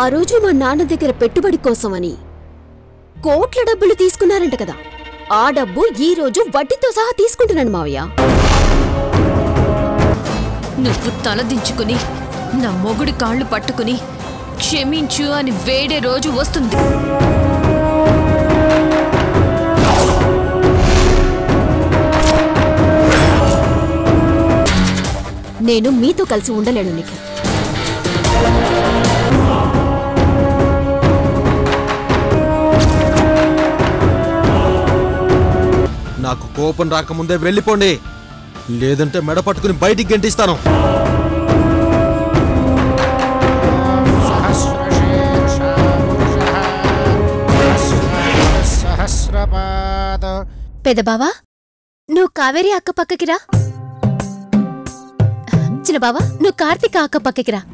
ఆ రోజు మా నాన్న దగ్గర పెట్టుబడి కోసమని కోట్ల డబ్బులు తీసుకున్నారంట కదా ఆ డబ్బు ఈ రోజు వడ్డీతో సహా తీసుకుంటున్నాను మావయ్య నువ్వు తలదించుకుని నా మొగుడి కాళ్ళు పట్టుకుని క్షమించు అని వేడే రోజు వస్తుంది నేను మీతో కలిసి ఉండలేను నిఖిల్ నాకు కోపం రాకముందే వెళ్ళిపోండి లేదంటే మెడ పట్టుకుని బయటికి గంటిస్తాను सहस्रशीर्षा पुरुषः सहस्रपाद పెదబావా నువ్వు కావేరి అక్క పక్కకి రా చిన్న బావా నువ్వు కార్తీక అక్క పక్కకి రా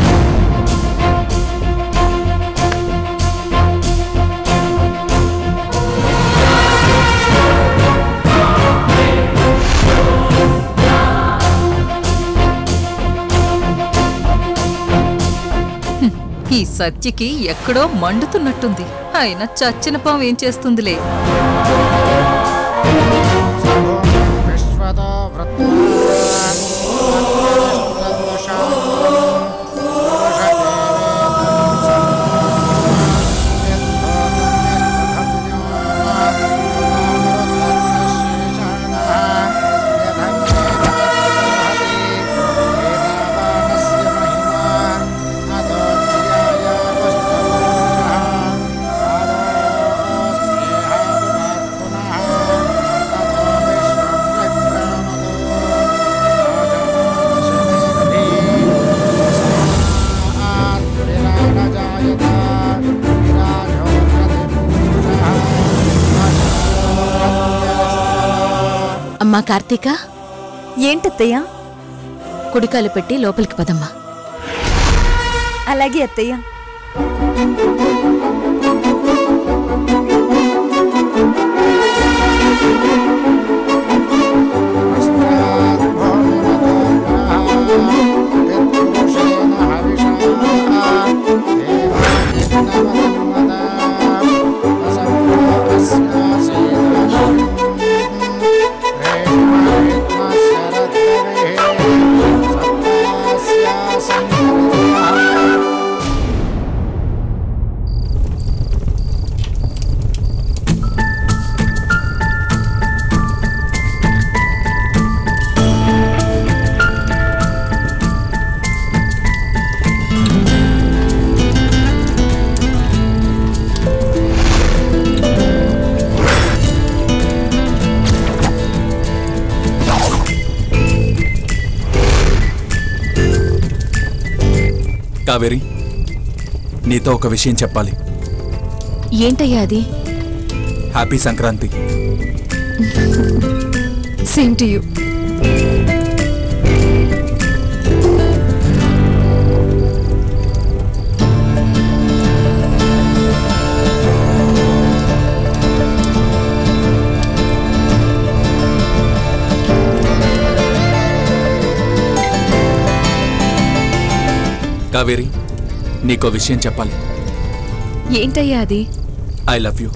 ఈ సత్యకి ఎక్కడో మండుతున్నట్టుంది అయినా చచ్చిన పాము ఏం చేస్తుందిలే విశ్వతో అమ్మా కార్తీక ఏంటత్తయ్యా కుడికాలు పెట్టి లోపలికి పదమ్మా అలాగే అత్తయ్య కావేరి నీతో ఒక విషయం చెప్పాలి ఏంటయ్యా అది happy Sankranti same to you Kaveri నీకో విషయం చెప్పాలి ఏంటయ్యా అది I love you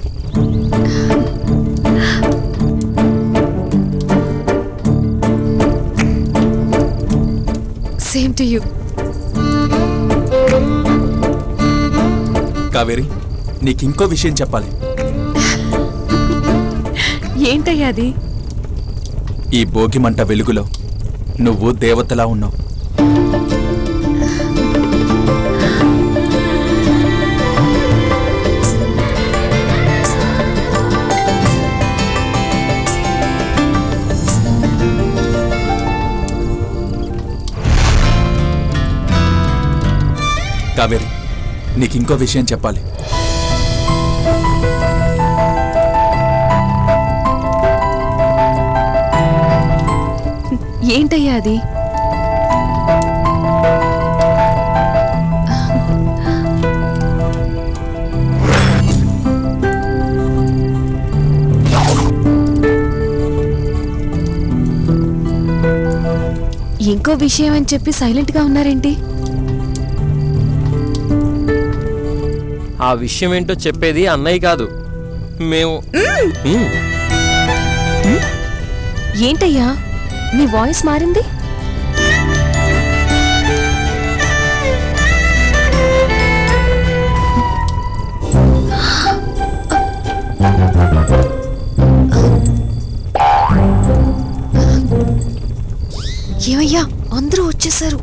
same to you Kaveri నీకు ఇంకో విషయం చెప్పాలి ఏంటయ్యా అది ఈ భోగిమంట వెలుగులో నువ్వు దేవతలా ఉన్నావు కావేరి నీకు ఇంకో విషయం చెప్పాలి ఏంటయ్యా అది ఇంకో విషయం అని చెప్పి సైలెంట్ గా ఉన్నారేంటి ఆ విషయం ఏంటో చెప్పేది అన్నయ్య కాదు మేము మ్మ్. ఏంటయ్యా మీ వాయిస్ మారింది ఏమయ్యా అందరూ వచ్చేసారు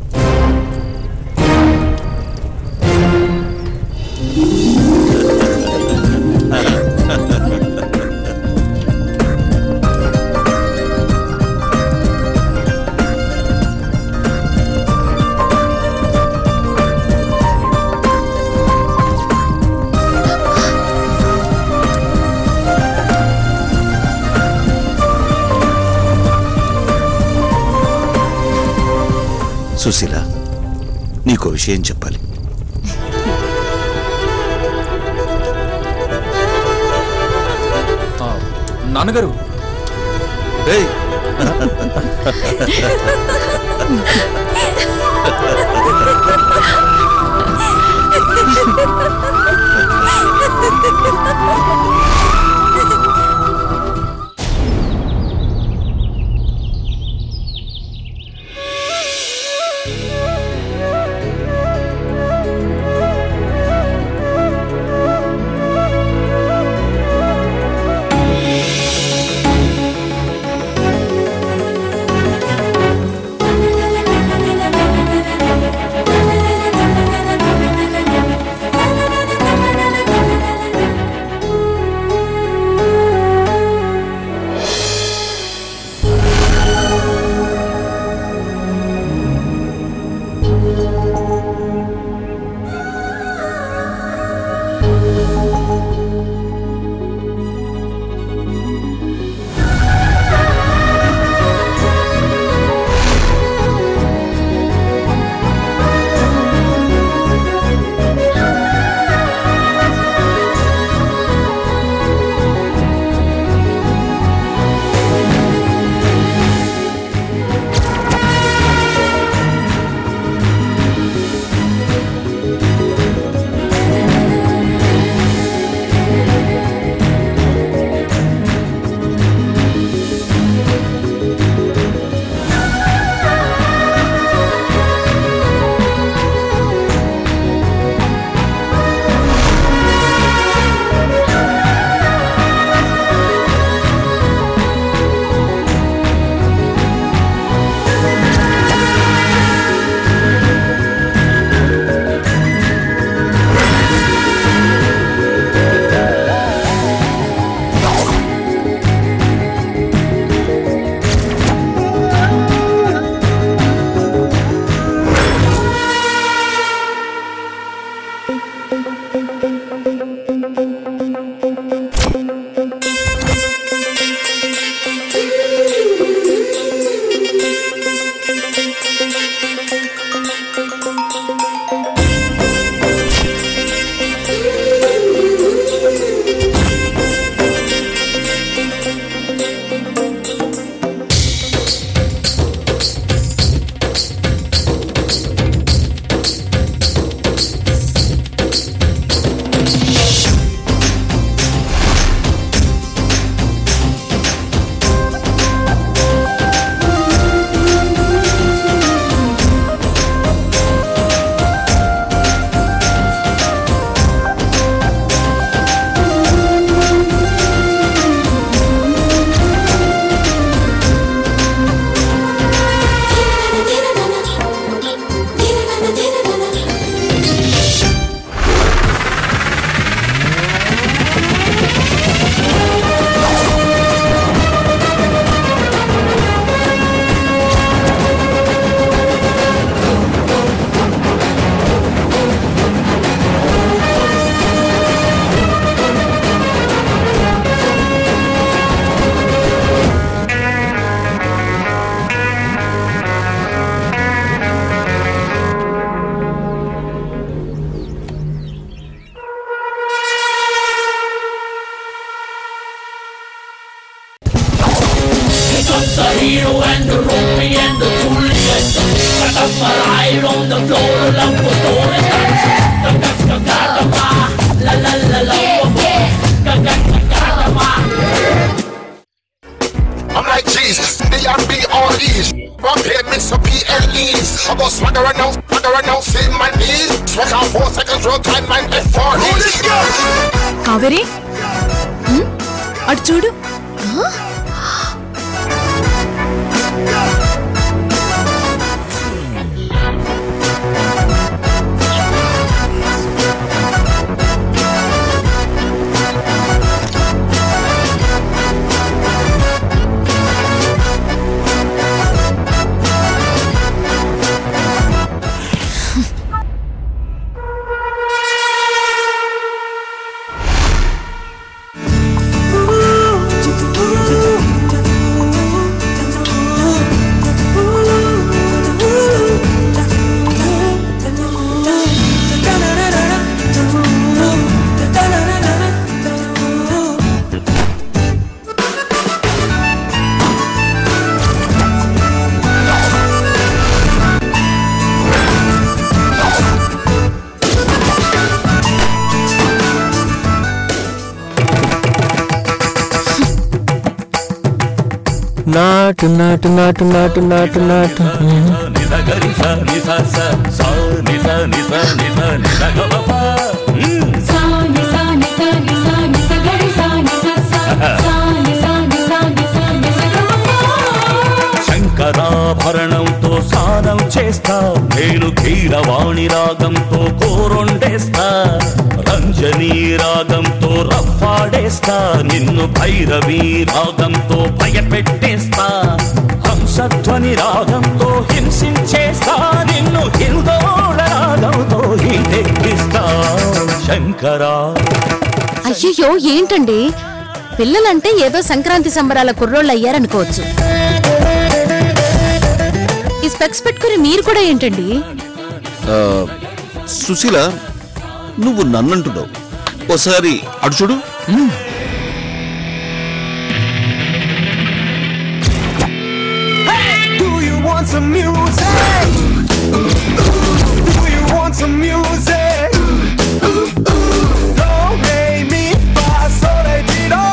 సుశీల నీకో విషయం చెప్పాలి ఆ, నాన్నగారు ఏయ్ La like cheese. The and B all these. One play mix of PLEs. I go swagger and now, swagger and now, see my knees. Swag on four seconds, roll time, man, F4. Who this girl? Kaveri ఉమ్, అటు చూడు నాటు నాటు నాటు నాటు నాటు నాటు శంకరాభరణంతో స్నానం చేస్తా నేను కీరవాణి రాగంతో కోరొండేస్తా రంజనీ రాగంతో రఫాడేస్తా నిన్ను భైరవి రాగంతో భయపెట్టేస్తా హంసధ్వని రాగంతో హింసించేస్తా నిన్ను హిందోళ రాగంతో హీటెక్కిస్తా శంకరా అయ్యయ్యో ఏంటండి పిల్లలంటే ఏదో సంక్రాంతి సంబరాల కుర్రోళ్ళు అయ్యారనుకోవచ్చు ఈ స్పెక్స్ పెట్టుకుని మీరు కూడా ఏంటండి ఆ, సుశీల నువ్వు నన్నంటున్నావు ఒకసారి అటు చూడు Do you want some music? Do you want some music? Do, re, mi, fa, sol, e, ti, do.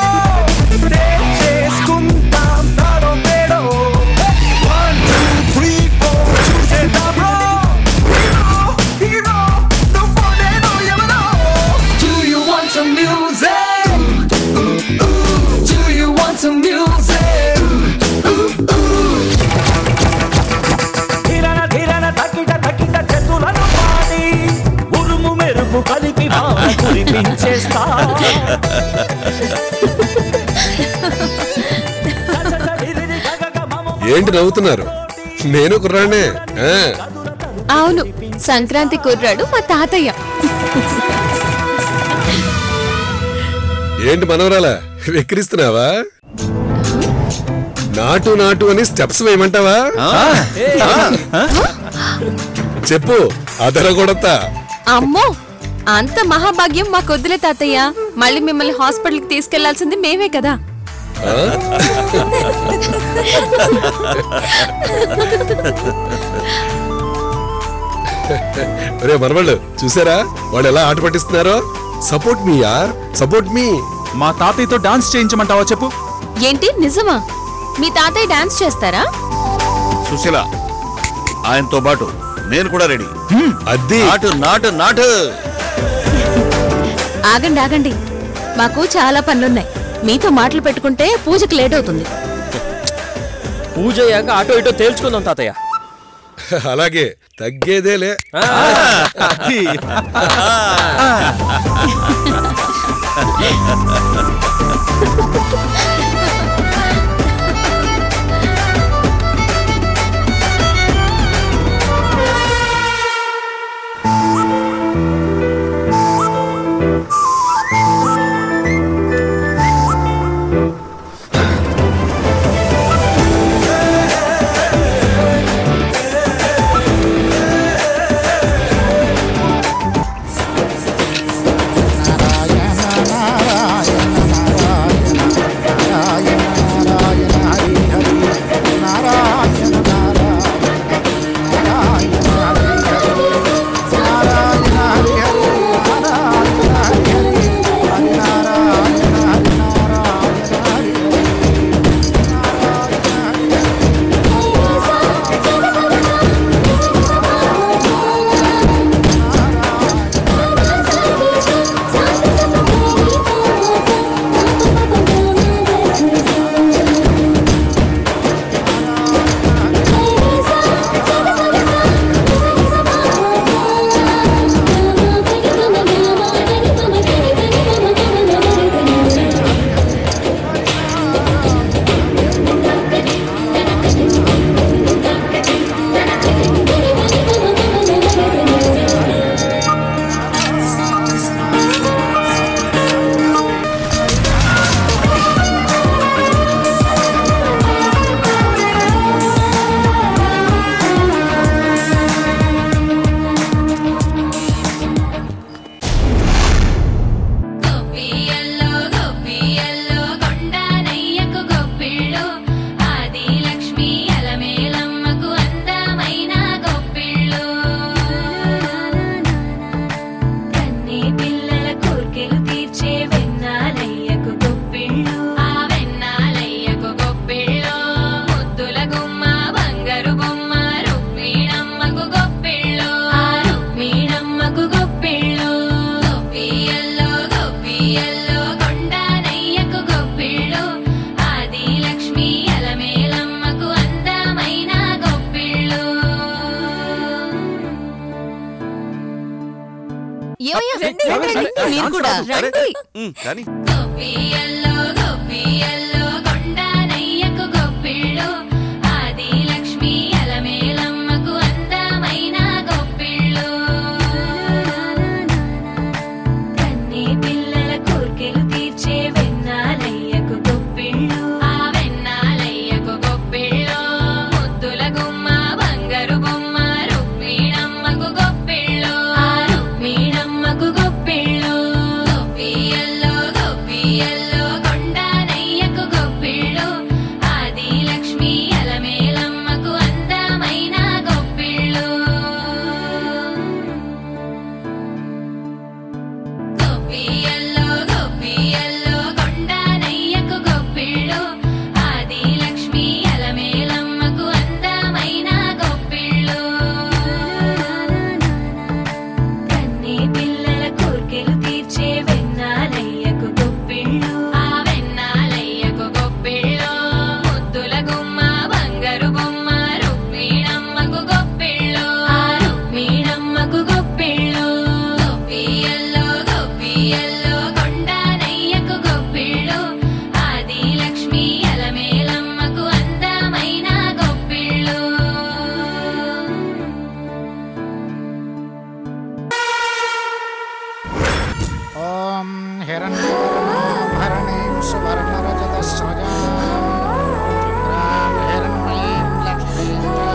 చేసుకుందాం తాడో పేడో. One, two, three, four, చూసేద్దాం bro. Hero, hero, నువ్వునేనో ఎవరో. Do you want some music? Do you want some music? ధీరన ధీరన తకిట తకిట చేతులను పాడి ఉరుము మెరుపు కలిపి వాన కురిపించేస్తా ఏంటి నవ్వుతున్నారు నేను కుర్రానే ఆ, అవును సంక్రాంతి కుర్రాడు మా తాతయ్య ఏంటి మనవరాలా వెక్కిరిస్తున్నావా నాటు నాటు అని స్టెప్స్ వేయమంటావా చెప్పు అదర కొడతా అమ్మో అంత మహాభాగ్యం మాకు వద్దులే తాతయ్య మళ్ళీ మిమ్మల్ని హాస్పిటల్కి తీసుకెళ్లాల్సింది మేమే కదా ఆ? ఒరే మనవాళ్ళు చూసారా వాళ్ళు ఎలా ఆట పట్టిస్తున్నారో సపోర్ట్ మీ యార్ సపోర్ట్ మీ మా తాతయ్యతో డాన్స్ చేయించమంటావా చెప్పు ఏంటి నిజమా మీ తాతయ్య డాన్స్ చేస్తారా సుశీల ఆయనతో పాటు నేను కూడా రెడీ అద్ది నాటు నాటు నాటు ఆగండి ఆగండి మాకు చాలా పనులున్నాయి మీతో మాటలు పెట్టుకుంటే పూజకి లేట్ అవుతుంది పూజ అయ్యాక ఆటో ఇటో తేల్చుకుందాం తాతయ్య అలాగే తగ్గేదేలే నారాయణ నారాయణ నారాయణ రండి, రండి, మీరు కూడా రండి ఉమ్, కానీ గొప్పియల్లో గొప్పియల్లో కొండనయ్యకు గొప్పిళ్ళు ఆది లక్ష్మి అలమేలమ్మకు అందమైన గొప్పిళ్ళు కన్నీ పిల్లల కోర్కెలు తీర్చే వెన్నాలయ్యకు గొప్పిళ్ళు ఆ వెన్నాలయ్యకు గొప్పిళ్ళు ముద్దుల గుమ్మ బంగారు బొమ్మ రుక్మిణమ్మకు గొప్పిళ్ళు ఆ రుక్మిణమ్మకు గొప్పిళ్ళు గొప్పియల్లో గొప్పియల్లో కొండనయ్యకు గొప్పిళ్ళు ఆది లక్ష్మి అలమేలమ్మకు అందమైన గొప్పిళ్ళు గొప్పియల్లో గొప్పియల్లో కొండనయ్యకు గొప్పిళ్ళు ఆది లక్ష్మి అలమేలమ్మకు అందమైన గొప్పిళ్ళు కన్నీ పిల్లల కోర్కెలు తీర్చే వెన్నాలయ్యకు గొప్పిళ్ళు ఆ వెన్నాలయ్యకు గొప్పిళ్ళు ముద్దుల గుమ్మ బంగారు బొమ్మ రుక్మిణమ్మకు గొప్పిళ్ళు ఆ రుక్మిణమ్మకు గొప్పిళ్ళు గొప్పియల్లో గొప్పియల్లో కొండనయ్యకు గొప్పిళ్ళు ఆది లక్ష్మి అలమేలమ్మకు అందమైన గొప్పిళ్ళు ॐ हिरण्यवर्णाभरणीं सुवर्णरजतस्रजां चित्रां हिरण्मयीं लक्ष्मीं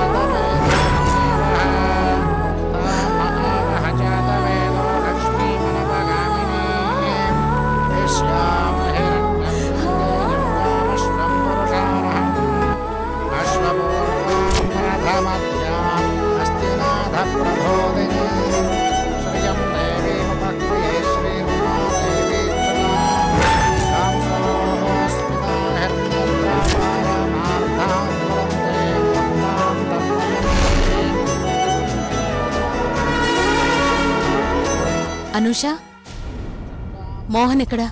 जातवेदो लक्ष्मीमनपगामिनीं यस्यां हिरण्यविन्दुजम्बामश्वं पुरुषाणः अश्वपूर्वं रथमध्याम् अस्तिनाथप्रबोधिनीं श्रियं देवीमुपक्रिये श्रीरुमादेवी అనూష మోహన్ ఎక్కడా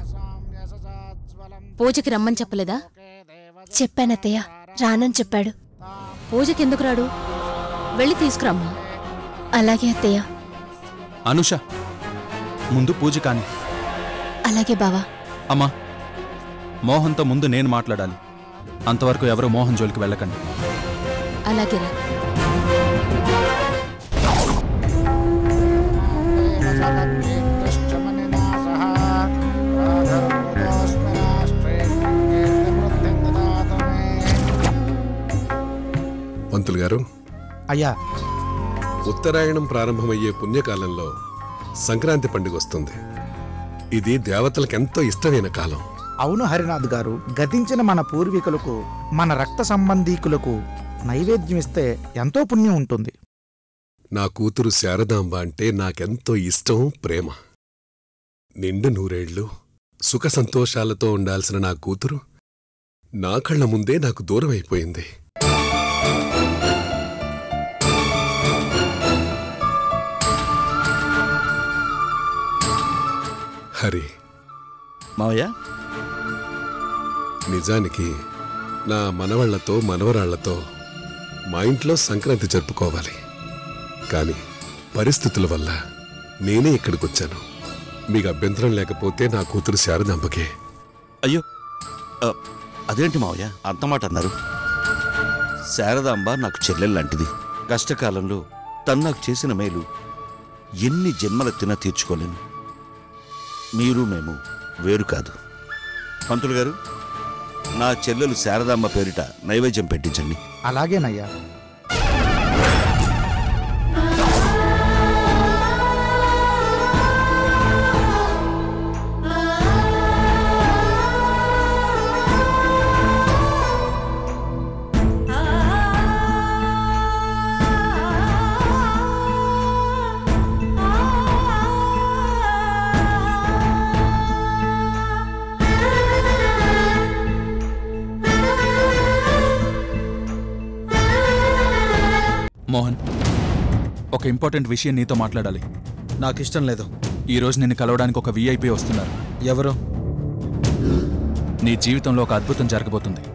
పూజకి రమ్మని చెప్పలేదా చెప్పానత్తయ్య రానని చెప్పాడు పూజకి ఎందుకు రాడు వెళ్ళి తీసుకురమ్మా అలాగే అత్తయ్య అనుష ముందు పూజ కాని అలాగే బావా అమ్మా మోహన్తో ముందు నేను మాట్లాడాలి అంతవరకు ఎవరు మోహన్ జోలికి వెళ్ళకండి అలాగేరా పంతులు గారు అయ్యా ఉత్తరాయణం ప్రారంభమయ్యే పుణ్యకాలంలో సంక్రాంతి పండుగ వస్తుంది ఇది దేవతలకు ఎంతో ఇష్టమైన కాలం అవును హరినాథ్ గారు గతించిన మన పూర్వీకులకు మన రక్త సంబంధీకులకు నైవేద్యం ఇస్తే ఎంతో పుణ్యం ఉంటుంది నా కూతురు శారదాంబ అంటే నాకెంతో ఇష్టం ప్రేమ నిండు నూరేళ్లు సుఖ సంతోషాలతో ఉండాల్సిన నా కూతురు నా కళ్ళ ముందే నాకు దూరం అయిపోయింది హరి మావయ్య నిజానికి నా మనవళ్లతో మనవరాళ్లతో మా ఇంట్లో సంక్రాంతి జరుపుకోవాలి కానీ పరిస్థితుల వల్ల నేనే ఇక్కడికొచ్చాను మీకు అభ్యంతరం లేకపోతే నా కూతురు శారదాంబకే అయ్యో ఆ, అదేంటి మావయ్య అంత మాట అన్నారు శారదాంబ నాకు చెల్లెలు లాంటిది కష్టకాలంలో తను నాకు చేసిన మేలు ఎన్ని జన్మల తిన తీర్చుకోలేను మీరు మేము వేరు కాదు పంతులు గారు నా చెల్లెలు శారదాంబ పేరిట నైవేద్యం పెట్టించండి అలాగేనయ్యా మోహన్ ఒక ఇంపార్టెంట్ విషయం నీతో మాట్లాడాలి నాకు ఇష్టం లేదు ఈ రోజు నిన్ను కలవడానికి ఒక వీఐపీ వస్తున్నారు ఎవరు నీ జీవితంలో ఒక అద్భుతం జరగబోతుంది